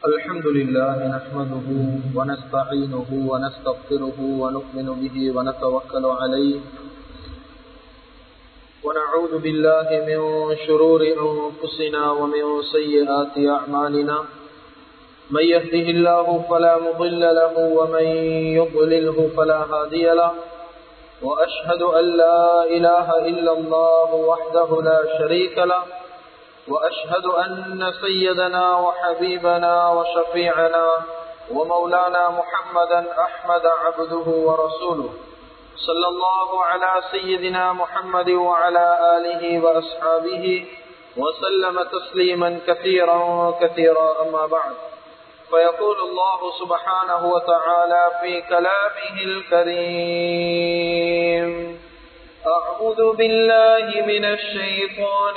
الحمد لله نحمده ونستعينه ونستغفره ونؤمن به ونتوكل عليه ونعوذ بالله من شرور أنفسنا ومن سيئات أعمالنا من يهده الله فلا مضل له ومن يضلله فلا هادي له وأشهد أن لا إله إلا الله وحده لا شريك له وأشهد أن سيدنا وحبيبنا وشفيعنا ومولانا محمدا أحمد عبده ورسوله صلى الله على سيدنا محمد وعلى آله وأصحابه وسلم تسليما كثيرا كثيرا أما بعد فيقول الله سبحانه وتعالى في كلامه الكريم أعوذ بالله من الشيطان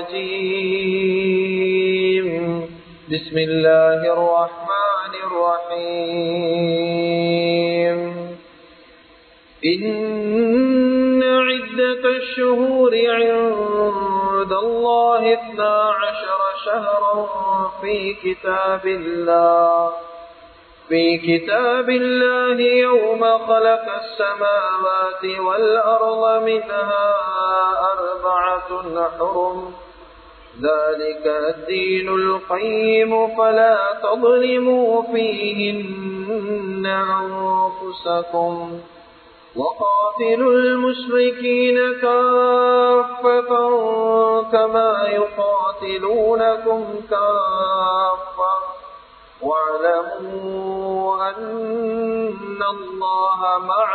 الرجيم بسم الله الرحمن الرحيم إن عدة الشهور عند الله اثنا عشر شهرا في كتاب الله في كتاب الله يوم خلق السماوات والأرض منها أربعة حرم ذلك الدين القيم فلا تظلموا فيهن أنفسكم وقاتلوا المشركين كافة كما يقاتلونكم كافة واعلموا أن الله مع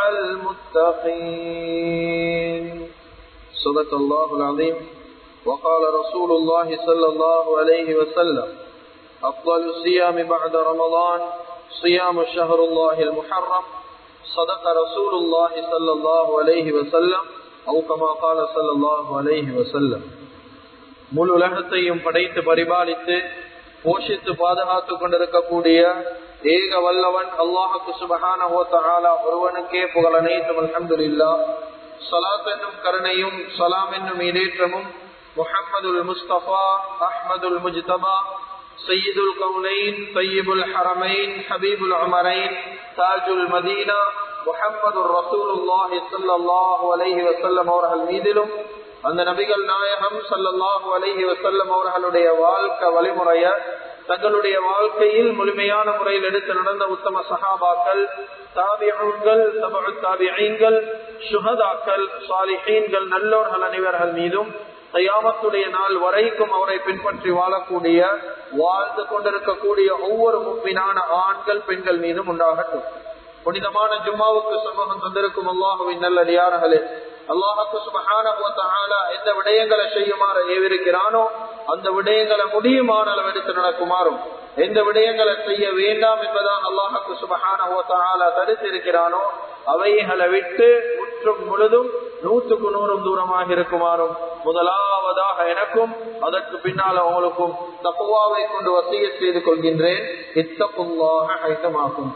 المتقين صدق الله العظيم وقال رسول الله صلى الله عليه وسلم أفضل الصيام بعد رمضان صيام شهر الله المحرم صدق رسول الله صلى الله عليه وسلم أو كما قال صلى الله عليه وسلم முழு உலகத்தையும் படைத்து பரிபாலித்து போஷித்து பாதுகாத்து கொண்டிருக்கக்கூடிய ஏக வல்லவன் அல்லாஹுக்கு சுபகான ஒருவனுக்கே புகழ் அனைத்தும் அலமதுல்லா சலாத் என்னும் கருணையும் சலாம் என்னும் இடேற்றமும் முஹம்மதுல் முஸ்தபா அஹ்மதுல் முஜ்தபா சையீதுல் கவுனைன் தையீபுல் ஹரமைன் ஹபீபுல் அமரைன் தாஜுல் மதீனா முஹம்மது ரசூலுல்லாஹி ஸல்லல்லாஹு அலைஹி வஸல்லம் அவர்கள் மீதிலும் அந்த நபிகள் நாயகம் சல்லல்லாஹு அலைஹி வசல்லம் அவர்களுடைய வாழ்க்கை வழிமுறைய தங்களுடைய வாழ்க்கையில் முழுமையான முறையில் எடுத்து நடந்த உத்தம சகாபாக்கள் தாபியங்கள் தபு தாபியங்கள் சுகதாக்கள் சாலிஹீன்கள் நல்லோர்கள் அனைவர்கள் மீதும் தயாமத்துடைய நாள் வரைக்கும் அவரை பின்பற்றி வாழக்கூடிய வாழ்ந்து கொண்டிருக்கக்கூடிய ஒவ்வொரு முப்பினான ஆண்கள் பெண்கள் மீதும் உண்டாகட்டும் புனிதமான ஜும்மாவுக்கு சமூகம் தந்திருக்கும் அல்லாஹுவின் நல்லடியார்களே அல்லாஹுக்கு சுபகான எந்த விடயங்களை செய்யுமாறு ஏவிருக்கிறானோ அந்த விடயங்களை முடியுமான அளவு எடுத்து நடக்குமாறும் எந்த விடயங்களை செய்ய வேண்டாம் என்பதான் அல்லாஹுக்கு சுபகான தடுத்து இருக்கிறானோ அவைகளை விட்டு முற்றும் முழுதும் நூற்றுக்கு நூறும் தூரமாக இருக்குமாறும் முதலாவதாக எனக்கும் அதற்கு பின்னால் அவங்களுக்கும் தப்புவாவை கொண்டு வசிய செய்து கொள்கின்றேன் இத்தப்புல்லாக ஐட்டமாகும்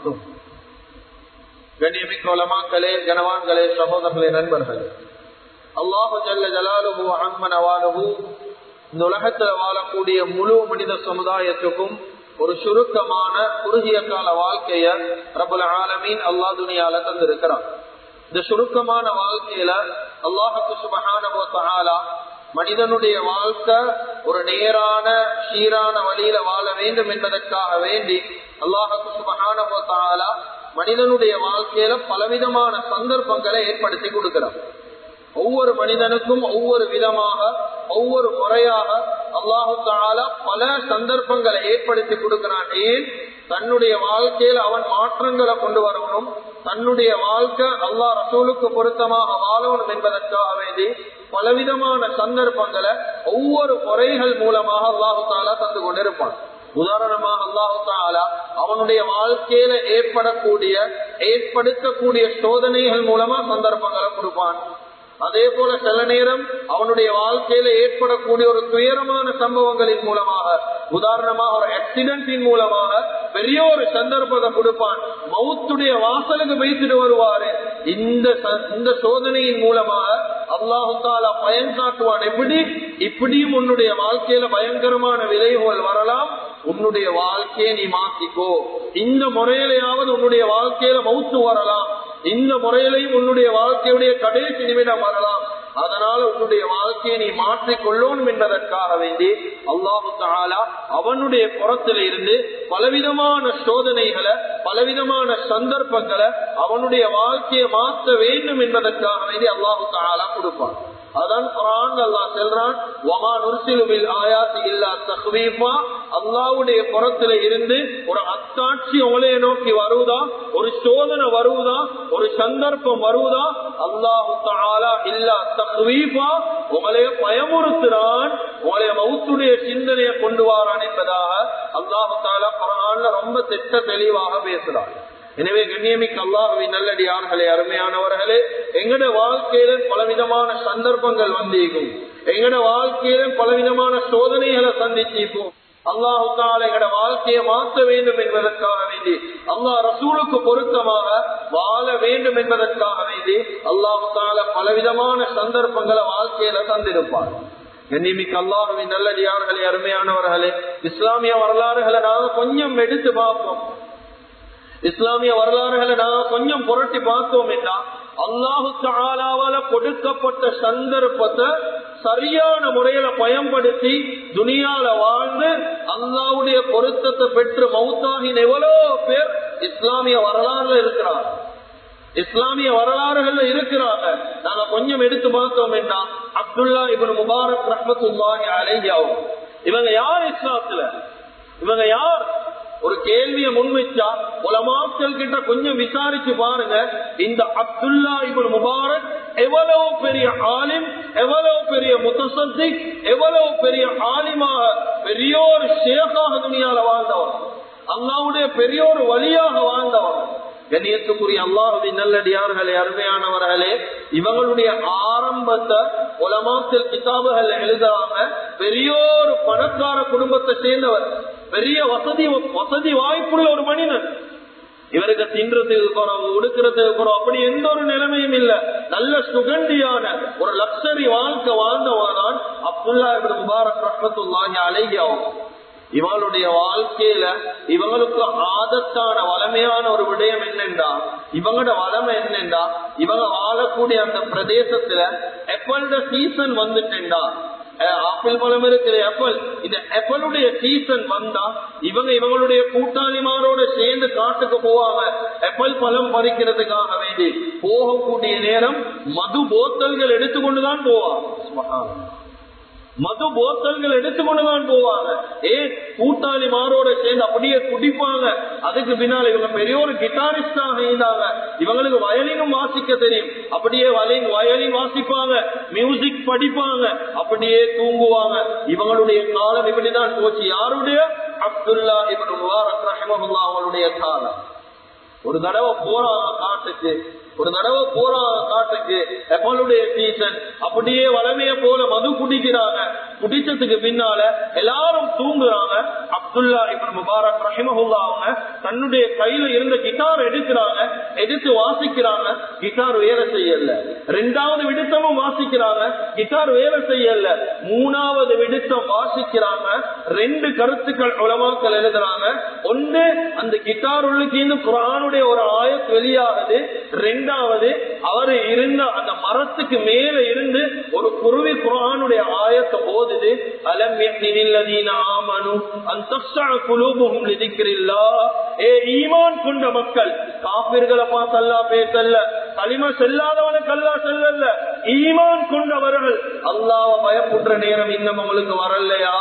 கண்ணியமிக்க உலமாக்களே கனவான்களே சகோதரர்களே நண்பர்களே அல்லாஹு ஜல்ல ஜலாலுஹு அம்மனவாலுஹு இந்த உலகத்துல வாழக்கூடிய முழு மனித சமுதாயத்துக்கும் ஒரு சுருக்கமான குறுகிய கால வாழ்க்கைய பிரபல ஆலமீன் அல்லா துணியால தந்திருக்கிறான் இந்த சுருக்கமான வாழ்க்கையில அல்லாஹுக்கு சுபகான மனிதனுடைய வாழ்க்கை ஒரு நேரான சீரான வழியில வாழ வேண்டும் என்பதற்காக வேண்டி அல்லாஹுக்கு சுபகான மனிதனுடைய வாழ்க்கையில பலவிதமான சந்தர்ப்பங்களை ஏற்படுத்தி கொடுக்கிறார் ஒவ்வொரு மனிதனுக்கும் ஒவ்வொரு விதமாக ஒவ்வொரு முறையாக அல்லாஹு தாலா பல சந்தர்ப்பங்களை ஏற்படுத்தி கொடுக்கிறான் ஏன் தன்னுடைய வாழ்க்கையில் அவன் மாற்றங்களை கொண்டு வரணும் தன்னுடைய வாழ்க்கை அல்லாஹ் ரசூலுக்கு பொருத்தமாக வாழணும் என்பதற்காக வேண்டி பலவிதமான சந்தர்ப்பங்களை ஒவ்வொரு முறைகள் மூலமாக அல்லாஹு தாலா தந்து கொண்டிருப்பான் உதாரணமாக அல்லாஹு தாலா அவனுடைய வாழ்க்கையில ஏற்படக்கூடிய ஏற்படுத்தக்கூடிய சோதனைகள் மூலமா சந்தர்ப்பங்களை கொடுப்பான் அதே போல சில நேரம் அவனுடைய வாழ்க்கையில ஏற்படக்கூடிய ஒரு துயரமான சம்பவங்களின் மூலமாக உதாரணமாக ஒரு ஆக்சிடென்டின் மூலமாக பெரிய ஒரு சந்தர்ப்பத்தை கொடுப்பான் மவுத்துடைய வாசலுக்கு வைத்துட்டு வருவாரு இந்த ச- இந்த சோதனையின் மூலமாக அல்லாஹு தாலா பயன் காட்டுவான் எப்படி இப்படியும் உன்னுடைய வாழ்க்கையில பயங்கரமான விளைவுகள் வரலாம் உன்னுடைய வாழ்க்கையை நீ மாத்திக்கோ இந்த முறையிலேயாவது உன்னுடைய வாழ்க்கையில மவுத்து வரலாம் இந்த முறையிலையும் உன்னுடைய வாழ்க்கையுடைய கடைசி நிமிடம் வரலாம் அதனால உன்னுடைய வாழ்க்கையை நீ மாற்றிக் கொள்ளணும் என்பதற்காக வேண்டி அல்லாஹு தாலா அவனுடைய புறத்தில இருந்து பலவிதமான சோதனைகளை பலவிதமான சந்தர்ப்பங்களை அவனுடைய வாழ்க்கையை மாற்ற வேண்டும் என்பதற்காக வேண்டி அல்லாஹு தாலா கொடுப்பான் அதான் குரான் அல்லா செல்றான் வமா நுர்சிலுவில் ஆயாசி இல்லா தஹ்வீஃபா அல்லாவுடைய புறத்துல இருந்து ஒரு அத்தாட்சி உங்களைய நோக்கி வருவதா ஒரு சோதனை வருவதா ஒரு சந்தர்ப்பம் வருவதா அல்லாஹு தாலா இல்லா தஹ்வீஃபா உங்களைய பயமுறுத்துறான் உங்களைய மவுத்துடைய சிந்தனையை கொண்டு வாரான் என்பதாக அல்லாஹு தாலா குரான்ல ரொம்ப திட்ட தெளிவாக பேசுறான் எனவே கண்ணியமிக்க அல்லாஹுவின் நல்லடியார்களே அருமையானவர்களே எங்கட வாழ்க்கையில பலவிதமான சந்தர்ப்பங்கள் வந்திருக்கும் எங்கட வாழ்க்கையில பலவிதமான சோதனைகளை சந்திச்சிருப்போம் அல்லாஹு தால எங்கட வாழ்க்கையை மாற்ற வேண்டும் என்பதற்காக வேண்டி அல்லாஹ் ரசூலுக்கு பொருத்தமாக வாழ வேண்டும் என்பதற்காக வேண்டி அல்லாஹு தால பலவிதமான சந்தர்ப்பங்களை வாழ்க்கையில தந்திருப்பார் கண்ணிமிக்க அல்லாஹுவின் நல்லடியார்களே அருமையானவர்களே இஸ்லாமிய வரலாறுகளை நாங்க கொஞ்சம் எடுத்து பார்ப்போம் இஸ்லாமிய வரலாறுகளை நான் கொஞ்சம் புரட்டி பார்த்தோம் என்றா அல்லாஹு தாலாவால கொடுக்கப்பட்ட சந்தர்ப்பத்தை சரியான முறையில பயன்படுத்தி துனியால வாழ்ந்து அல்லாவுடைய பொருத்தத்தை பெற்று மவுத்தாகின் எவ்வளவு பேர் இஸ்லாமிய வரலாறுல இருக்கிறார் இஸ்லாமிய வரலாறுகள்ல இருக்கிறாங்க நாங்க கொஞ்சம் எடுத்து பார்த்தோம் என்றா அப்துல்லா இவன் முபாரக் ரஹமத்துல்லாஹி அலையாவும் இவங்க யார் இஸ்லாத்துல இவங்க யார் ஒரு கேள்வியை முன்வைச்சா உலமாக்கள் கிட்ட கொஞ்சம் விசாரிச்சு பாருங்க இந்த அப்துல்லா இபுல் முபாரக் எவ்வளவு பெரிய ஆலிம் எவ்வளவு பெரிய முத்தசத்தி எவ்வளவு பெரிய ஆலிமாக பெரிய ஒரு ஷேகாக துணியால வாழ்ந்தவர் அல்லாவுடைய பெரிய ஒரு வழியாக வாழ்ந்தவர் கண்ணியத்துக்குரிய அல்லாஹுவின் நல்லடியார்களே அருமையானவர்களே இவங்களுடைய ஆரம்பத்தை உலமாக்கல் கிதாபுகள் எழுதுறாங்க பெரிய ஒரு பணக்கார குடும்பத்தை சேர்ந்தவர் பெரிய வசதி வசதி வாய்ப்புள்ள ஒரு மனிதன் இவருக்கு தின்றதுக்கு குறவு உடுக்கிறதுக்கு குறவு அப்படி எந்த ஒரு நிலைமையும் இல்ல நல்ல சுகண்டியான ஒரு லக்ஸரி வாழ்க்கை வாழ்ந்தவர்தான் அப்துல்லா முபாரக் ரஹமத்துல்லாஹி அலையாவும் இவளுடைய வாழ்க்கையில இவங்களுக்கு ஆதத்தான வளமையான ஒரு விடயம் என்னென்றா இவங்களோட வளமை என்னென்றா இவங்க வாழக்கூடிய அந்த பிரதேசத்துல எப்பல்ட சீசன் வந்துட்டேன்டா ஆப்பிள் பழம் இருக்குது ஆப்பிள் இந்த ஆப்பிளுடைய சீசன் வந்தா இவங்க இவங்களுடைய கூட்டாளிமாரோட சேர்ந்து காட்டுக்கு போவாங்க ஆப்பிள் பழம் பறிக்கிறதுக்காக வேண்டி போகக்கூடிய நேரம் மது போத்தல்கள் எடுத்துக்கொண்டுதான் போவாங்க மது போத்தல்கள் எடுத்துக்கொண்டுதான் போவாங்க ஏன் கூட்டாளி மாரோட சேர்ந்து அப்படியே குடிப்பாங்க அதுக்கு பின்னால் இவங்க பெரிய ஒரு கிட்டாரிஸ்டாக இருந்தாங்க இவங்களுக்கு வயலினும் வாசிக்க தெரியும் அப்படியே வயலின் வயலின் வாசிப்பாங்க மியூசிக் படிப்பாங்க அப்படியே தூங்குவாங்க இவங்களுடைய காலம் இப்படிதான் போச்சு யாருடைய அப்துல்லா இவன் முபாரக் ரஹமகுல்லா அவங்களுடைய காலம் ஒரு தடவை போறாங்க காட்டுக்கு ஒரு தடவை போறாங்க காட்டுக்கு எப்பளுடைய சீசன் அப்படியே வளமைய போல மது குடிக்கிறாங்க குடிச்சதுக்கு பின்னால எல்லாரும் தூங்குறாங்க அப்துல்லா இப்ப முபாரக் ரஹிமஹுல்லா அவங்க தன்னுடைய கையில இருந்த கிட்டார் எடுக்கிறாங்க எடுத்து வாசிக்கிறாங்க கிட்டார் வேலை செய்யல ரெண்டாவது விடுத்தமும் வாசிக்கிறாங்க கிட்டார் வேலை செய்யல மூணாவது விடுத்தம் வாசிக்கிறாங்க ரெண்டு கருத்துக்கள் உலமாக்கள் எழுதுறாங்க ஒன்று அந்த கிட்டார் உள்ளுக்கு குரானுடைய ஒரு ஆயத் வெளியாகுது ரெண்டாவது அவரு இருந்த அந்த மரத்துக்கு மேல இருந்து ஒரு குருவி குரானுடைய ஆயத்தை போதுது அலம் ஆமனு அந்த குலூபும் லிதிக்கிறில்லா ஏ ஈமான் கொண்ட மக்கள் காப்பிர்களை பார்த்தல்லா பேசல்ல களிம செல்லாதவனுக்கு அல்லா செல்லல்ல ஈமான் கொண்டவர்கள் அல்லாவ பயப்படுற நேரம் இன்னும் உங்களுக்கு வரலையா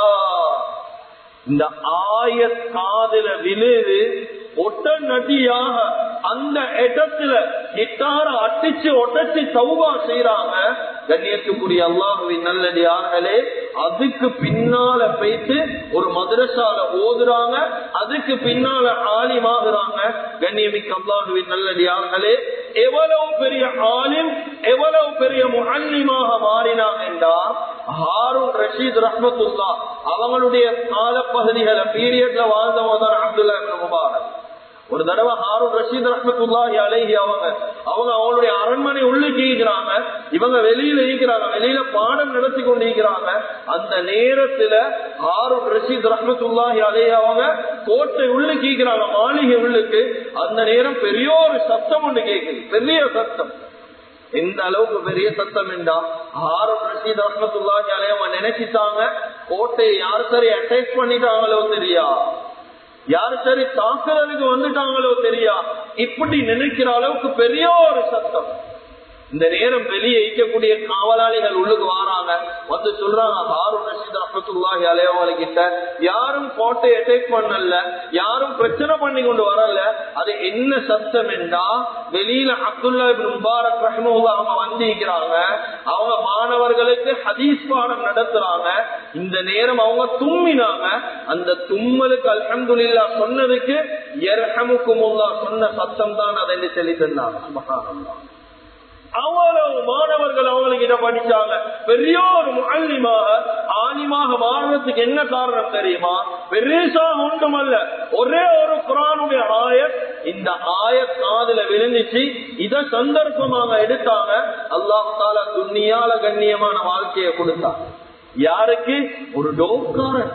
இந்த ஆய காதல விழுது ஒட்ட நதியாக அந்த இடத்துல கிட்டார அட்டிச்சு ஒட்டச்சு சௌபா செய்யறாங்க கண்ணியத்துக்குரிய அல்லாஹுவின் நல்லடியார்களே அதுக்கு பின்னால போயிட்டு ஒரு மதரசால ஓதுறாங்க அதுக்கு பின்னால ஆலிமாகுறாங்க கண்ணியமிக்க அல்லாஹுவின் நல்லடியார்களே எவ்வளவு பெரிய ஆலிம் எவ்வளவு பெரிய முஹல்லிமாக மாறினாங்க என்றா ஹாரூன் ரஷீத் ரஹமத்துல்லா அவங்களுடைய காலப்பகுதிகளை பீரியட்ல வாழ்ந்தவங்க தான் அப்துல்லா முபாரக் ஒரு தடவை ஹாரூன் ரஷீத் ரஹமத்துல்லாஹி அலைஹி அவங்க அவங்க அவங்களுடைய அரண்மனை உள்ளுக்கு ஈக்கிறாங்க இவங்க வெளியில ஈக்கிறாங்க வெளியில பாடம் நடத்தி கொண்டு ஈக்கிறாங்க அந்த நேரத்துல ஹாரூன் ரஷீத் ரஹமத்துல்லாஹி அலைஹி அவங்க கோட்டை உள்ள கேட்கிறாங்க மாளிகை உள்ளுக்கு அந்த நேரம் பெரிய ஒரு சத்தம் ஒன்று கேட்குது பெரிய சத்தம் எந்த அளவுக்கு பெரிய சத்தம் என்றா ஹாரூன் ரஷீத் ரஹமத்துல்லாஹி அலைஹி அவங்க நினைச்சிட்டாங்க கோட்டையை யார் சரி அட்டாக் பண்ணிட்டாங்களோ தெரியா யாரு சரி தாக்குறதுக்கு வந்துட்டாங்களோ தெரியா இப்படி நினைக்கிற அளவுக்கு பெரிய ஒரு சத்தம் இந்த நேரம் வெளியே ஈக்கக்கூடிய காவலாளிகள் உள்ளுக்கு வராங்க வந்து சொல்றாங்க ஹாரூன் ரஷீத் ரஹமத்துல்லாஹி அலைஹி கிட்ட யாரும் கோட்டை அட்டாக் பண்ணல யாரும் பிரச்சனை பண்ணி கொண்டு வரல அது என்ன சத்தம் என்றா வெளியில அப்துல்லா இப்னு முபாரக் ரஹ்மத்துல்லாஹி அவங்க வந்திருக்கிறாங்க அவங்க மாணவர்களுக்கு ஹதீஸ் பாடம் நடத்துறாங்க இந்த நேரம் அவங்க தும்மினாங்க அந்த தும்மலுக்கு அல்ஹம்துலில்லாஹ் சொன்னதுக்கு எர்ஹமுக்குமுல்லாஹ் சொன்ன சத்தம் தான் அதை சொல்லி தந்தாங்க சுபஹானல்லாஹ் அவ்வளவு மாணவர்கள் அவங்ககிட்ட படிச்சாங்க பெரிய ஒரு முல்லிமாக ஆலிமாக மாறுறதுக்கு என்ன காரணம் தெரியுமா பெருசா ஒன்றுமல்ல ஒரே ஒரு குரானுடைய ஆயத் இந்த ஆயத் காதுல விழுந்துச்சு இத சந்தர்ப்பமாக எடுத்தாங்க அல்லாஹ் தாலா துண்ணியால கண்ணியமான வாழ்க்கையை கொடுத்தாங்க யாருக்கு ஒரு டோக்காரன்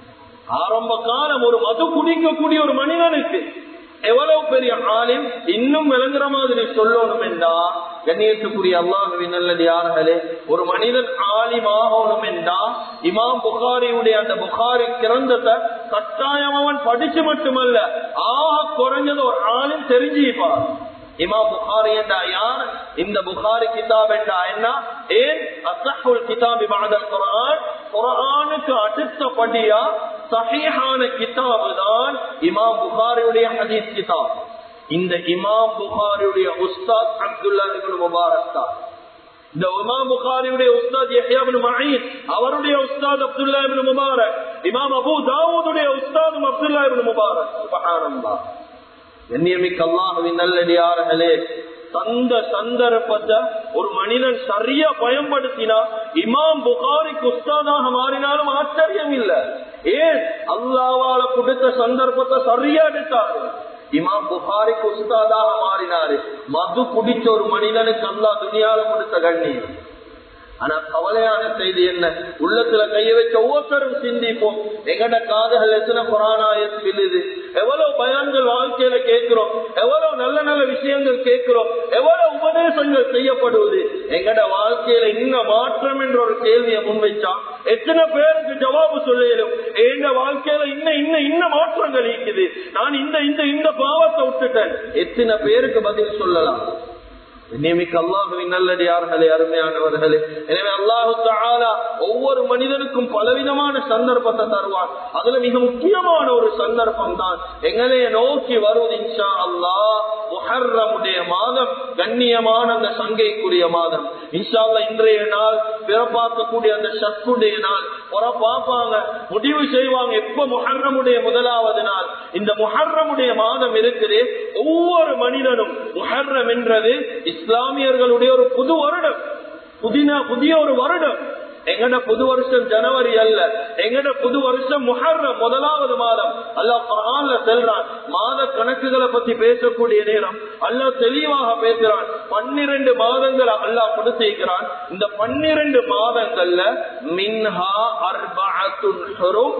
ஆரம்ப காலம் ஒரு மது குடிக்கக்கூடிய ஒரு மனிதனுக்கு எவ்வளவு பெரிய ஆலிம் இன்னும் விளங்குற மாதிரி சொல்லணும் என்றா கண்ணியத்துக்குரிய அல்லாஹுவின் நல்லது யார்களே ஒரு மனிதன் ஆலிம் ஆகணும் என்றா இமாம் புகாரியுடைய அந்த புகாரி கிரந்தத்தை கட்டாயம் அவன் படிச்சு மட்டுமல்ல ஆக குறைஞ்சது ஒரு ஆலிம் தெரிஞ்சுப்பார் இமாம் புகாரி என்றா யார் இந்த புகாரி கிதாப் என்றா என்ன ஏன் அசஹுல் கிதாபி பாதல் குரான் குரானுக்கு அடுத்தபடியா சஹீஹான கிதாபு தான் இமாம் புகாரியுடைய ஹதீஸ் கிதாப் இந்த இமாம் புகாரியுடைய உஸ்தாத் அப்துல்லா இப்னு முபாரக் தான் இந்த இமாம் புகாரியுடைய உஸ்தாத் யஹ்யா இப்னு மஈன் அவருடைய உஸ்தாத் அப்துல்லா இப்னு முபாரக் இமாம் அபூ தாவூதுடைய உஸ்தாதும் அப்துல்லா இப்னு முபாரக் சுப்ஹானல்லாஹ் கண்ணியமிக்க அல்லாஹுவின் நல்லடியார்களே தந்த சந்தர்ப்பத்தை ஒரு மனிதன் சரியா பயன்படுத்தினா இமாம் புகாரிக்கு உஸ்தாதாக மாறினாலும் ஆச்சரியம் இல்ல ஏன் அல்லாவால கொடுத்த சந்தர்ப்பத்தை சரியா எடுத்தாரு இமாம் புகாரிக்கு உஸ்தாதாக மாறினாரு மது குடிச்ச ஒரு மனிதனுக்கு அல்லா துணியால கொடுத்த கண்ணியம் ஆனா கவலையான செய்தி என்ன உள்ளத்துல கைய வச்ச ஒவ்வொருத்தரும் சிந்திப்போம் எங்கட காதுகள் எத்தனை புராணாயம் விழுது எவ்வளவு பயான்கள் வாழ்க்கையில கேட்கிறோம் எவ்வளவு நல்ல நல்ல விஷயங்கள் கேட்கிறோம் எவ்வளவு உபதேசங்கள் செய்யப்படுவது எங்கட வாழ்க்கையில இன்ன மாற்றம் என்ற ஒரு கேள்வியை முன்வைச்சா எத்தனை பேருக்கு ஜவாபு சொல்லிடும் எங்க வாழ்க்கையில இன்னும் இன்னும் இன்ன மாற்றங்கள் இருக்குது நான் இந்த இந்த இந்த பாவத்தை விட்டுட்டேன் எத்தனை பேருக்கு பதில் சொல்லலாம் நியமிக்க அல்லாஹுவின் நல்லடியார்களே அருமையானவர்களே எனவே அல்லாஹு தாலா ஒவ்வொரு மனிதனுக்கும் பலவிதமான சந்தர்ப்பத்தை தருவான் அதுல மிக முக்கியமான ஒரு சந்தர்ப்பம் தான் எங்களைய நோக்கி வருவது இன்ஷா அல்லாஹ் முஹர்ரமுடைய மாதம் கண்ணியமான அந்த சங்கைக்குரிய மாதம் இன்ஷா அல்லா இன்றைய நாள் பிறப்பாக்கக்கூடிய அந்த சக்குடைய நாள் பார்ப்பாங்க முடிவு செய்வாங்க எப்ப முஹர்ரமுடைய முதலாவது நாள் இந்த முஹர்ரமுடைய மாதம் இருக்குது ஒவ்வொரு மனிதனும் முஹர்ரம் என்றது இஸ்லாமியர்களுடைய ஒரு புது வருடம் புதினா புதிய ஒரு வருடம் எங்கட புது வருஷம் ஜனவரி அல்ல எங்கட புது வருஷம் முஹர்ரம் முதலாவது மாதம் அல்லாஹ் குரான்ல செல்றான் மாத கணக்குகளை பத்தி பேசக்கூடிய நேரம் அல்லாஹ் தெளிவாக பேசுறான் பன்னிரண்டு மாதங்கள் அல்லாஹ் கொடுத்திருக்கிறான் இந்த பன்னிரண்டு மாதங்கள்ல மின்ஹா அர்பஅத்துன் ஹுரும்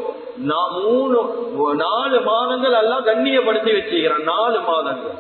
மூணு நாலு மாதங்கள் எல்லாம் கண்ணியப்படுத்தி வச்சுக்கிறான் நாலு மாதங்கள்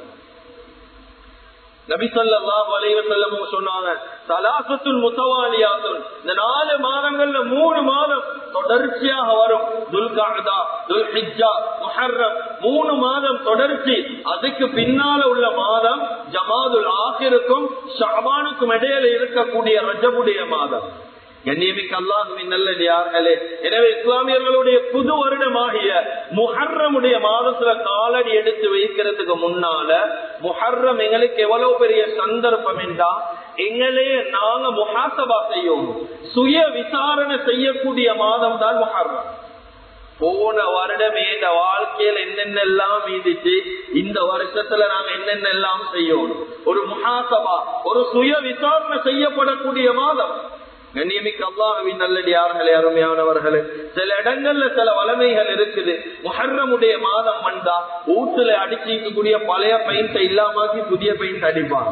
நபிசல்லாஹு அலைவசல்லம் சொன்னாங்க சலாசத்துல் முத்தவாலியாத்துல் இந்த நாலு மாதங்கள்ல மூணு மாதம் தொடர்ச்சியாக வரும் துல்காதா துல்ஹிஜா முஹர்ரம் மூணு மாதம் தொடர்ச்சி அதுக்கு பின்னால உள்ள மாதம் ஜமாதுல் ஆகிருக்கும் ஷாபானுக்கும் இடையில இருக்கக்கூடிய ரஜபுடைய மாதம் கண்ணியமிக்க அல்லாஹுவின் நல்லடியார்களே எனவே இஸ்லாமியர்களுடைய புது வருடமாகிய முஹர்ரமுடைய மாதத்துல காலடி எடுத்து வைக்கிறதுக்கு முன்னால முஹர்ரம் எங்களுக்கு எவ்வளவு பெரிய சந்தர்ப்பம் என்றா எங்களையே நாங்க முஹாசபா செய்யும் சுய விசாரணை செய்யக்கூடிய மாதம் தான் முஹர்ரம் போன வருடம் இந்த வாழ்க்கையில என்னென்னலாம் மீதிச்சு இந்த வருஷத்துல நாங்க என்னென்னலாம் செய்யணும் ஒரு முஹாசபா ஒரு சுய விசாரணை செய்யப்படக்கூடிய மாதம் கண்ணியமிக்க அல்லாஹுவின் நல்லடியார்களே அருமையானவர்களே சில இடங்கள்ல சில வளமைகள் இருக்குது முஹர்ரமுடைய மாதம் வந்தா வீட்டுல அடிச்சிக்கக்கூடிய பழைய பெயிண்ட இல்லாமக்கி புதிய பெயிண்ட் அடிப்பாங்க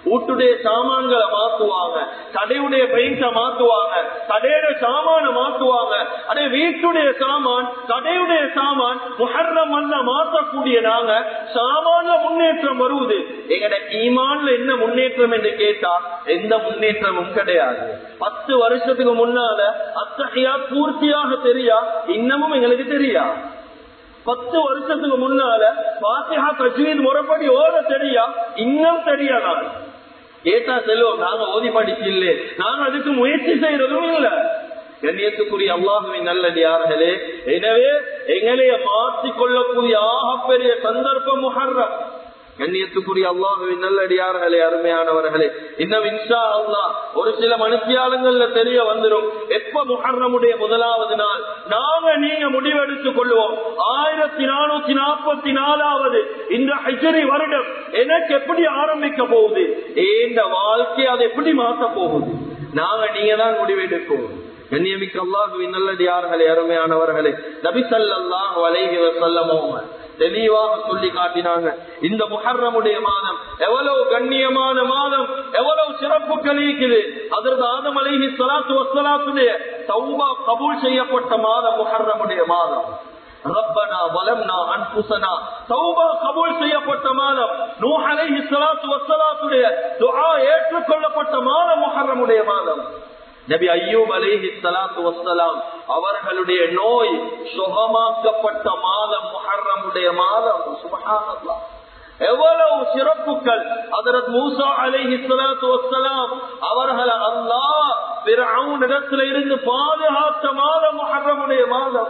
வீட்டுடைய சாமான்களை மாத்துவாங்க கடையுடைய பெயிண்ட மாத்துவாங்க கடையுடைய சாமான மாத்துவாங்க அதே வீட்டுடைய சாமான் கடையுடைய சாமான் முஹர்ரம் அல்ல மாற்றக்கூடிய நாங்க சாமான்ல முன்னேற்றம் வருவது எங்கட ஈமான்ல என்ன முன்னேற்றம் என்று கேட்டா எந்த முன்னேற்றமும் கிடையாது பத்து வருஷத்துக்கு முன்னால அத்தகையா பூர்த்தியாக தெரியா இன்னமும் எங்களுக்கு தெரியா பத்து வருஷத்துக்கு முன்னால பாத்தியா தஜ்வீத் முறைப்படி ஓட தெரியா இன்னும் தெரியா நான் கேட்டா செல்வோம் நாங்க ஓதி படிச்சு இல்லே நாங்க அதுக்கு முயற்சி செய்யறதும் இல்ல கண்ணியத்துக்குரிய அல்லாஹுவின் நல்லடியார்களே எனவே எங்களைய மாற்றிக் கொள்ளக்கூடிய ஆகப்பெரிய சந்தர்ப்பம் முஹர்ரம் கண்ணியத்துக்குரிய அல்லாஹுவின் நல்லடியார்களே அருமையானவர்களே இன்னும் இன்ஷா அல்லாஹ் ஒரு சில மனுஷியாளங்கள்ல தெரிய வந்துடும் எப்ப முஹர்ரமுடைய முதலாவது நாள் நாங்க நீங்க முடிவெடுத்துக் கொள்வோம் ஆயிரத்தி நானூத்தி நாற்பத்தி நாலாவது இந்த ஹஜரி வருடம் எனக்கு எப்படி ஆரம்பிக்க போகுது ஏந்த வாழ்க்கை அதை எப்படி மாத்த போகுது நாங்க நீங்க தான் முடிவெடுக்கும் கண்ணியமிக்க அல்லாஹுவின் நல்லடியார்களே அருமையானவர்களே நபி ஸல்லல்லாஹு அலைஹி வஸல்லமும் தெளிவாக சொல்லி காட்டினாங்க இந்த முஹர்ரமுடைய மாதம் எவ்வளவு கண்ணியமான மாதம் எவ்வளவு சிறப்புகள் இருக்குது அதற்கு ஆதம் அலைஹி ஸலாத்து வஸ்ஸலாத்துடைய தௌபா கபூல் செய்யப்பட்ட மாதம் முஹர்ரமுடைய மாதம் ரப்பனா வலம்னா அன்புசனா தௌபா கபூல் செய்யப்பட்ட மாதம் நூஹ் அலைஹி ஸலாத்து வஸ்ஸலாத்துடைய துஆ ஏற்றுக்கொள்ளப்பட்ட மாதம் முஹர்ரமுடைய மாதம் நபி ஐயூப் அலைஹி ஸலாத்து வஸ்ஸலாம் அவர்களுடைய நோய் சுகமாக்கப்பட்ட மாதம் முஹர்ரமுடைய மாதம் சுபஹானல்லாஹ் எவ்வளவு சிறப்புகள் அதரத் மூசா அலைஹி ஸலாத்து வஸ்ஸலாம் அவர்கள் அல்லாஹ் ஃபிரௌன் இடத்துல இருந்து பாதுகாத்த மாதம் முஹர்ரமுடைய மாதம்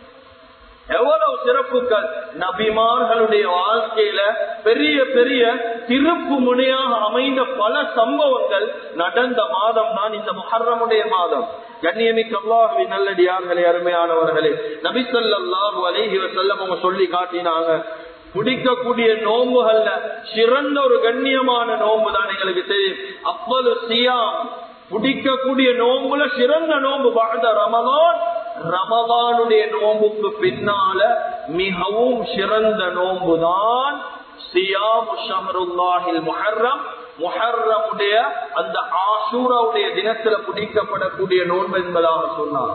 எவ்வளவு சிறப்புகள் நபிமார்களுடைய வாழ்க்கையில பெரிய பெரிய திருப்பு முனையாக அமைந்த பல சம்பவங்கள் நடந்த மாதம் தான் இந்த முஹர்ரமுடைய மாதம் கண்ணியமிக்க அல்லாஹுவி நல்லடியார்களே அருமையானவர்களே நபிசல்லாஹு அலைஹி வஸல்லம் அவங்க சொல்லி காட்டினாங்க பிடிக்கக்கூடிய நோம்புகள்ல சிறந்த ஒரு கண்ணியமான நோம்பு தான் எங்களுக்கு தெரியும் அப்பது சியாம் பிடிக்கக்கூடிய நோம்புல சிறந்த நோம்பு வாழ்ந்த ரமதான் ரமதானுடைய நோம்புக்கு பின்னால மிகவும் சிறந்த நோம்புதான் சியாமு ஷமருல்லாஹில் முஹர்ரம் முஹர்ரமுடைய அந்த ஆசூராவுடைய தினத்துல பிடிக்கப்படக்கூடிய நோன்பு என்பதாக சொன்னார்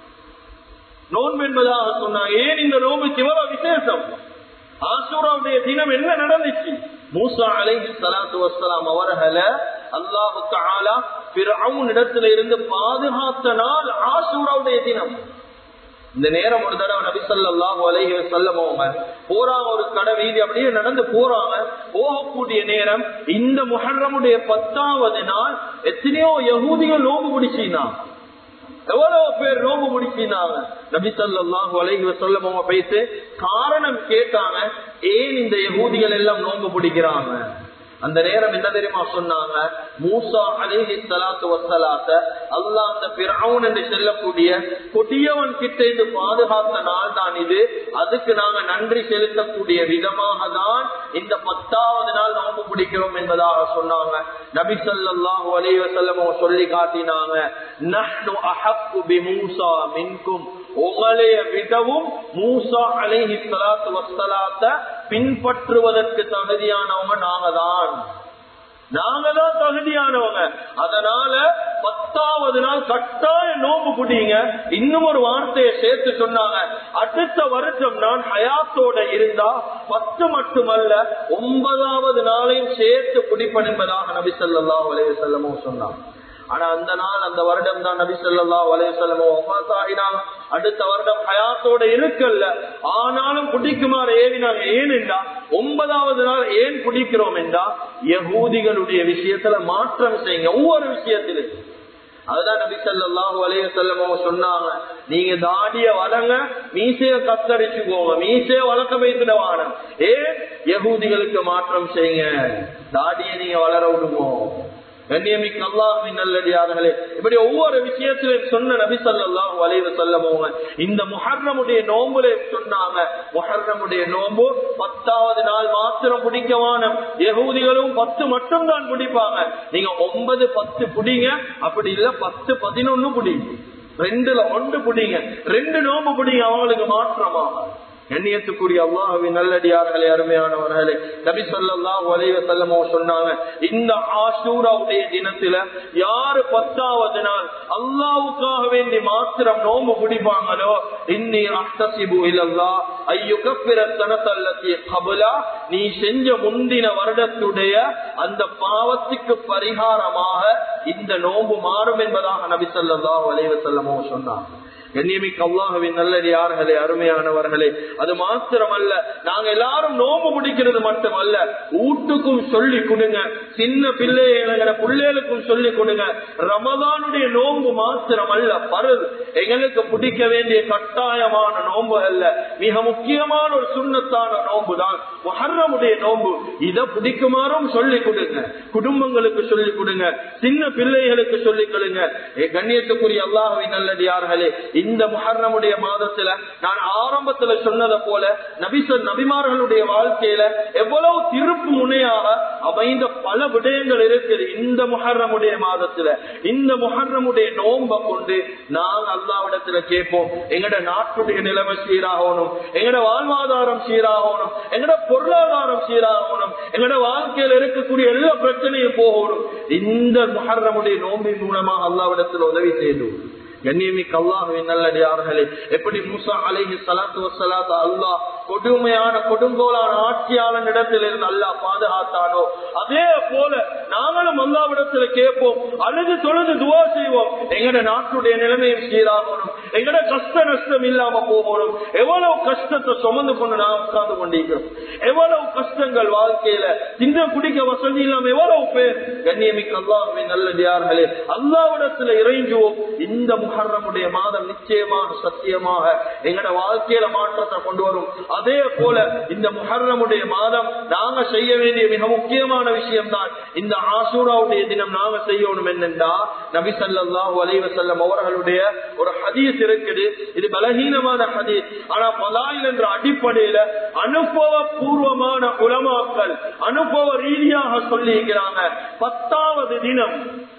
நோன்பு என்பதாக சொன்னார் ஏன் இந்த நோம்புக்கு இவ்வளவு விசேஷம் ஆசூராவுடைய தினம் என்ன நடந்துச்சு மூசா அலைஹி சலாத்து வசலாம் அவர்களை அல்லாஹு தாலா இடத்துல இருந்து பாதுகாத்த நாள் ஆசூராவுடைய தினம் இந்த நேரம் ஒரு தடவை நபி சொல்லாஹு அலைஹி வஸல்லம் அவங்க போறாங்க ஒரு கடை வீதி அப்படியே நடந்து போறாங்க போகக்கூடிய நேரம் இந்த முஹர்ரமுடைய பத்தாவது நாள் எத்தனையோ யகூதிகள் நோம்பு பிடிச்சினாங்க எவ்வளவு பேர் நோம்பு முடிச்சினாங்க நபி சொல்லாஹு அலைஹி வஸல்லம் அவங்க பேசி காரணம் கேட்டாங்க ஏன் இந்த யகூதிகள் எல்லாம் நோம்பு பிடிக்கிறாங்க அந்த நேரம் என்ன தெரியுமா சொன்னாங்க மூசா அலிஹி சலாத்து வசலாத்த அல்லா அந்த பிறவுன் என்று செல்லக்கூடிய கொடியவன் கிட்ட இருந்து பாதுகாத்த நாள் தான் இது அதுக்கு நாங்க நன்றி செலுத்தக்கூடிய விதமாக தான் இந்த பத்தாவது நாள் நோம்பு பிடிக்கிறோம் என்பதாக சொன்னாங்க நபி சொல்லாஹு அலி வசல்லம் சொல்லி காட்டினாங்க நஹ்னு அஹப்பு பி மூசா மின்கும் உங்களைய விடவும் மூசா அலைஹி சலாத்து வசலாத்த பின்பற்றுவதற்கு தகுதியானவங்க நாங்க தான் நாங்க தான் தகுதியானவங்க அதனால பத்தாவது நாள் கட்டாய நோம்பு குடிங்க இன்னும் ஒரு வார்த்தையை சேர்த்து சொன்னாங்க அடுத்த வருஷம் நான் ஹயாத்தோட இருந்தா பத்து மட்டுமல்ல ஒன்பதாவது நாளையும் சேர்த்து குடிப்பன் என்பதாக நபி சொல்லா வலைய செல்லமும் சொன்னாங்க ஆனா அந்த நாள் அந்த வருடம் தான் நபி சொல்லா வலையசல்லமோ ஆகினாங்க அடுத்த வருடம் ஹயாத்தோட இருக்கல்ல ஆனாலும் குடிக்குமாறு ஏவினாங்க ஏனென்றா ஒன்பதாவது நாள் ஏன் குடிக்கிறோம் என்றா யகூதிகளுடைய விஷயத்துல மாற்றம் செய்யுங்க ஒவ்வொரு விஷயத்திலும் அதுதான் நபி சொல்லாஹு அலைய செல்லமோ சொன்னாங்க நீங்க தாடிய வளங்க மீசைய கத்தரிச்சுக்கோங்க மீசைய வளர்க்க வைத்துடவான ஏன் யகூதிகளுக்கு மாற்றம் செய்யுங்க தாடிய நீங்க வளர விடுவோம் கண்ணியமிக்க அல்லாஹின் நல்லடியார்களே இப்படி ஒவ்வொரு விஷயத்திலும் சொன்ன நபி சொல்லாஹு அலைவ சொல்லமோங்க இந்த முஹர்ரமுடைய நோம்புல சொன்னாங்க முஹர்ரமுடைய நோம்பு பத்தாவது நாள் மாத்திரம் பிடிக்கவான யகூதிகளும் பத்து மட்டும் தான் பிடிப்பாங்க நீங்க ஒன்பது பத்து பிடிங்க அப்படி இல்ல பத்து பதினொன்னு பிடிங்க ரெண்டுல ஒன்று பிடிங்க ரெண்டு நோம்பு பிடிங்க அவங்களுக்கு மாற்றமாக எண்ணியத்துக்குரிய அல்லாஹுவின் நல்லடியார்களே அருமையானவர்களே நபி சொல்லாஹ் வலைவ செல்லமோ சொன்னாங்க இந்த ஆசூராவுடைய தினத்துல யாரு பத்தாவது நாள் அல்லாவுக்காக வேண்டி மாத்திரம் நோம்பு பிடிப்பாங்களோ இன்னி அஹ்தசிபு இல்லல்லா ஐயுகப்பிர தனத்தல்லத்திய கபலா நீ செஞ்ச முந்தின வருடத்துடைய அந்த பாவத்துக்கு பரிகாரமாக இந்த நோம்பு மாறும் என்பதாக நபி சொல்லாஹ் வலைவ செல்லமோ சொன்னாங்க கண்ணியமிக்கு அல்லாஹுவின் நல்லடியார்களே அருமையானவர்களே அது மாத்திரமல்ல நாங்க எல்லாரும் நோம்பு பிடிக்கிறது மட்டுமல்ல வீட்டுக்கும் சொல்லி கொடுங்க சின்ன பிள்ளைகளை பிள்ளைகளுக்கும் சொல்லி கொடுங்க ரமதானுடைய நோம்பு மாத்திரமல்ல பருது எங்களுக்கு பிடிக்க வேண்டிய கட்டாயமான நோம்பு அல்ல மிக முக்கியமான ஒரு சுண்ணத்தான நோம்பு தான் மஹர்ரமுடைய நோம்பு இதை பிடிக்குமாறும் சொல்லி கொடுங்க குடும்பங்களுக்கு சொல்லி கொடுங்க சின்ன பிள்ளைகளுக்கு சொல்லிக் கொடுங்க கண்ணியத்துக்குரிய அல்லாஹுவின் நல்லடியார்களே இந்த முஹர்ரமுடைய மாதத்துல நான் ஆரம்பத்துல சொன்னதை போல நபிச நபிமார்களுடைய வாழ்க்கையில எவ்வளவு திருப்பு முனையாக அமைந்த பல விடயங்கள் இருக்குது இந்த முஹர்ரமுடைய மாதத்துல இந்த முஹர்ரமுடைய நோம்ப கொண்டு நாங்க அல்லாவிடத்துல கேட்போம் எங்கட நாட்டுடைய நிலைமை சீராகணும் எங்கட வாழ்வாதாரம் சீராகணும் எங்கட பொருளாதாரம் சீராகணும் எங்கட வாழ்க்கையில இருக்கக்கூடிய எல்லா பிரச்சனையும் போகணும் இந்த முஹர்ரமுடைய நோம்பின் மூலமாக அல்லாவிடத்தில் உதவி செய்தோம் கண்ணியமிக்கு அல்லாஹுவின் நல்லடியார்களே எப்படி மூசா அலைஹி சலாத்து வசலாத்து அல்லாஹ் கொடுமையான கொடுங்கோலான ஆட்சியாளன் இடத்தில் இருந்து அல்லாஹ் பாதுகாத்தானோ அதே போல நாங்களும் அல்லாவிடத்துல கேட்போம் அழுது தொழுது துவா செய்வோம் எங்கட நாட்டுடைய நிலைமையும் சீராகணும் எங்கட கஷ்ட நஷ்டம் இல்லாம போகணும் எவ்வளவு கஷ்டத்தை சுமந்து கொண்டு நான் உட்கார்ந்து கொண்டிருக்கிறோம் எவ்வளவு கஷ்டங்கள் வாழ்க்கையில திங்க குடிக்க வசதி இல்லாம எவ்வளவு பேர் கண்ணியமிக்கு அல்லாஹுவின் நல்லடியார்களே அல்லாவிடத்துல இறைஞ்சுவோம் இந்த முஹர்ரமுடைய மாதம் நிச்சயமாக சத்தியமாக எங்கட வாழ்க்கையில மாற்றத்தை கொண்டு வரும் அதே போல இந்த முஹர்ரமுடைய மாதம் நாங்க செய்ய வேண்டிய மிக முக்கியமான விஷயம் தான் இந்த ஆசூராவுடைய தினம் நாங்க செய்யணும் என்னென்றா நபி சல்லாஹூ அலைவசல்லம் அவர்களுடைய ஒரு ஹதீஸ் இருக்குது இது பலகீனமான ஹதீஸ் ஆனா பலாயில் என்ற அடிப்படையில அனுபவ பூர்வமான உலமாக்கள் அனுபவ ரீதியாக சொல்லியிருக்கிறாங்க பத்தாவது தினம்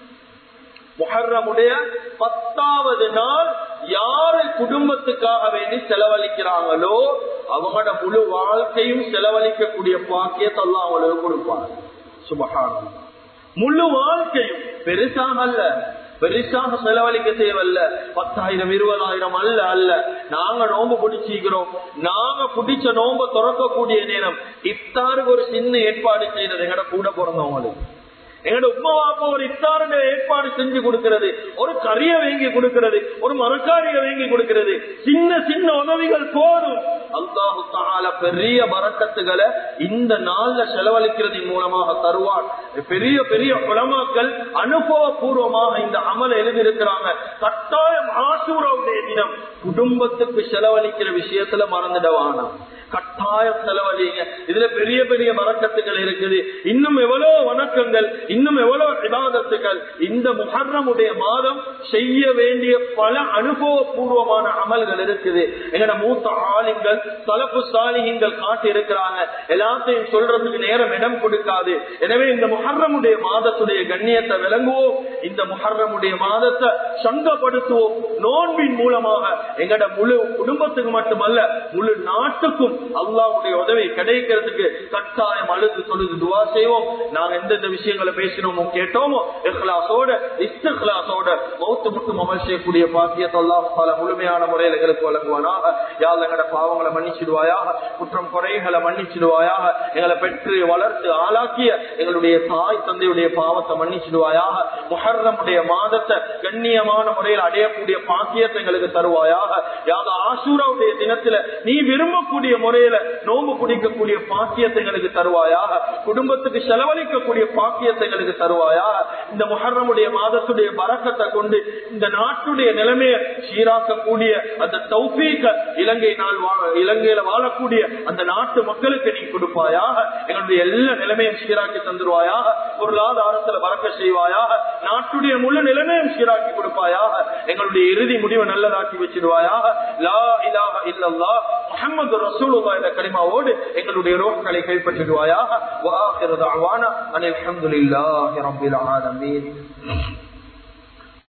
முஹர்ரமுடைய பத்தாவது நாள் யாரு குடும்பத்துக்காக வேண்டி செலவழிக்கிறாங்களோ அவங்களோட முழு வாழ்க்கையும் செலவழிக்கக்கூடிய பாக்கியத்தை எல்லாம் அவங்களுக்கு கொடுப்பாங்க சுபகாரம் முழு வாழ்க்கையும் பெருசாக அல்ல பெருசாக செலவழிக்க தேவையில்ல பத்தாயிரம் இருபதாயிரம் அல்ல அல்ல நாங்க நோம்பு பிடிச்சிக்கிறோம் நாங்க பிடிச்ச நோம்ப திறக்கக்கூடிய நேரம் இஃப்தாருக்கு ஒரு சின்ன ஏற்பாடு செய்யறது எங்கட கூட பிறந்தவங்களுக்கு எங்களோட உமா அப்பா ஒரு இஃப்தாருடைய ஏற்பாடு செஞ்சு கொடுக்கிறது ஒரு கறிய வாங்கி கொடுக்கிறது ஒரு மரக்காரிய வாங்கி கொடுக்கிறது சின்ன சின்ன உதவிகள் போதும் அல்லாஹு தால பெரிய வரக்கத்துகளை இந்த நாள்ல செலவழிக்கிறதின் மூலமாக தருவார் பெரிய பெரிய குளமாக்கள் அனுபவ பூர்வமாக இந்த அமல எழுதியிருக்கிறாங்க கட்டாயம் ஆசூரவுடைய தினம் குடும்பத்துக்கு செலவழிக்கிற விஷயத்துல மறந்துடவானா கட்டாயம் செலவழிங்க இதுல பெரிய பெரிய வணக்கத்துகள் இருக்குது இன்னும் எவ்வளவு வணக்கங்கள் இன்னும் எவ்வளவு விவாதத்துகள் இந்த முஹர்ரமுடைய மாதம் செய்ய வேண்டிய பல அனுபவபூர்வமான அமல்கள் இருக்குது எங்கட மூத்த ஆளுங்கள் தலப்பு சாலிகங்கள் காட்டி இருக்கிறாங்க எல்லாத்தையும் சொல்றதுக்கு நேரம் இடம் கொடுக்காது எனவே இந்த முஹர்ரமுடைய மாதத்துடைய கண்ணியத்தை விளங்குவோம் இந்த முஹர்ரமுடைய மாதத்தை சங்கப்படுத்துவோம் நோன்பின் மூலமாக எங்கட முழு குடும்பத்துக்கு மட்டுமல்ல முழு நாட்டுக்கும் அல்லாவுடைய உதவி கிடைக்கிறதுக்கு கட்டாயம் அழுது சொல்லுது துவா செய்வோம் நாங்க எந்தெந்த விஷயங்களை பேசினோமோ கேட்டோமோ இஹ்லாசோட இஸ்திஹ்லாசோட மௌத்து முட்டும் அமல் செய்யக்கூடிய பாக்கியத்தை அல்லாஹ் பல முழுமையான முறையில் எங்களுக்கு வழங்குவானாக யாழ் எங்கட பாவங்களை மன்னிச்சிடுவாயாக குற்றம் குறைகளை மன்னிச்சிடுவாயாக எங்களை பெற்று வளர்த்து ஆளாக்கிய எங்களுடைய தாய் தந்தையுடைய பாவத்தை மன்னிச்சிடுவாயாக முஹர்ரமுடைய மாதத்தை கண்ணியமான முறையில் அடையக்கூடிய பாக்கியத்தை எங்களுக்கு தருவாயாக யாக ஆசூராவுடைய தினத்துல நீ விரும்பக்கூடிய முறையில நோம்பு பிடிக்கக்கூடிய பாக்கியத்தை எங்களுக்கு தருவாயாக குடும்பத்துக்கு செலவழிக்கக்கூடிய பாக்கியத்தை எங்களுக்கு தருவாயாக இந்த முஹர்ரமுடைய மாதத்துடைய பறக்கத்தை கொண்டு இந்த நாட்டுடைய நிலைமையை சீராக்கக்கூடிய அந்த தௌபீக இலங்கை நாள் இலங்கையில வாழக்கூடிய அந்த நாட்டு மக்களுக்கு நீ கொடுப்பாயாக எங்களுடைய எல்லா நிலைமையும் சீராக்கி தந்துருவாயாக பொருளாதாரத்துல பறக்க செய்வாயாக நாட்டுடைய முழு நிலைமையும் சீராக்கி கொடுப்பாயாக எங்களுடைய இறுதி முடிவை நல்லதாக்கி வச்சிருவாயாக லா இலாஹ இல்லல்லா முஹம்மது ரசூலுல்லாஹ் என்ற கலிமாவோடு எங்களுடைய ரோக்களை கைப்பற்றிடுவாயாக வஆகிரு தஅவானா அனில் ஹம்துலில்லாஹி ரப்பில் ஆலமீன்